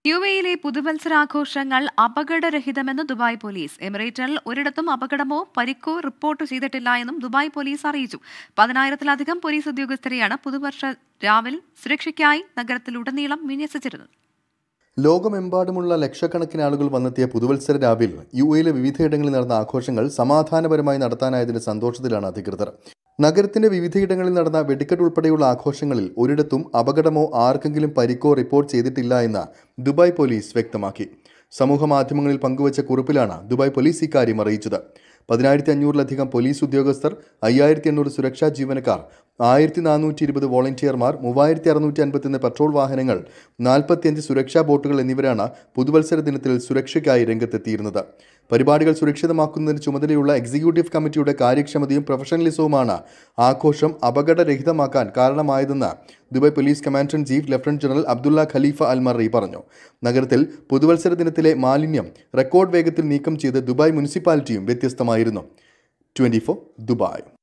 U എയിലെ പുതുവത്സരാഘോഷങ്ങൾ അപകടരഹിതമെന്ന് Dubai police എമിറേറ്റിൽ ഒരിടത്തും അപകടമോ പരിക്കോ report ചെയ്തിട്ടില്ല എന്നും ദുബായ് പോലീസ് അറിയിച്ചു പതിനായിരത്തിലധികം പോലീസ് ഉദ്യോഗസ്ഥരെയാണ് പുതുവർഷ രാവിൽ സുരക്ഷയ്ക്കായി നഗരത്തിലുടനീളം വിന്യസിച്ചിരുന്നത് ലോകമെമ്പാടുമുള്ള ലക്ഷക്കണക്കിന് ആളുകൾ വന്നെത്തിയ പുതുവത്സര രാവിൽ യു എയിലെ വിവിധയിടങ്ങളിൽ നടന്ന ആഘോഷങ്ങൾ സമാധാനപരമായി നടത്താനായതിന്റെ സന്തോഷത്തിലാണ് അധികൃതർ നഗരത്തിന്റെ വിവിധയിടങ്ങളിൽ നടന്ന വെടിക്കെട്ട് ഉൾപ്പെടെയുള്ള ആഘോഷങ്ങളിൽ ഒരിടത്തും അപകടമോ ആർക്കെങ്കിലും പരിക്കോ റിപ്പോർട്ട് ചെയ്തിട്ടില്ല എന്ന് ദുബായ് പോലീസ് വ്യക്തമാക്കി സമൂഹ മാധ്യമങ്ങളിൽ പങ്കുവച്ച കുറിപ്പിലാണ് ദുബായ് പോലീസ് ഇക്കാര്യം അറിയിച്ചത് പതിനായിരത്തി അഞ്ഞൂറിലധികം പോലീസ് ഉദ്യോഗസ്ഥർ അയ്യായിരത്തി എണ്ണൂറ് സുരക്ഷാ ജീവനക്കാർ ആയിരത്തി നാനൂറ്റി ഇരുപത് വോളണ്ടിയർമാർ മൂവായിരത്തി അറുന്നൂറ്റി അൻപത്തിയൊന്ന് പെട്രോൾ വാഹനങ്ങൾ നാൽപ്പത്തിയഞ്ച് സുരക്ഷാ ബോട്ടുകൾ എന്നിവരാണ് പുതുവത്സര ദിനത്തിൽ സുരക്ഷയ്ക്കായി രംഗത്തെത്തിയിരുന്നത് പരിപാടികൾ സുരക്ഷിതമാക്കുന്നതിന് ചുമതലയുള്ള എക്സിക്യൂട്ടീവ് കമ്മിറ്റിയുടെ കാര്യക്ഷമതയും പ്രൊഫഷണലിസവുമാണ് ആഘോഷം അപകടരഹിതമാക്കാൻ കാരണമായതെന്ന് Dubai police commander in chief lieutenant general Abdullah Khalifa Al Marri പറഞ്ഞു നഗരത്തിൽ പുതുവത്സര ദിനത്തിലെ മാലിന്യം റെക്കോർഡ് വേഗത്തിൽ നീക്കം ചെയ്ത് ദുബായ് മുനിസിപ്പാലിറ്റിയും വ്യത്യസ്തമായിരുന്നു ട്വന്റി ദുബായ്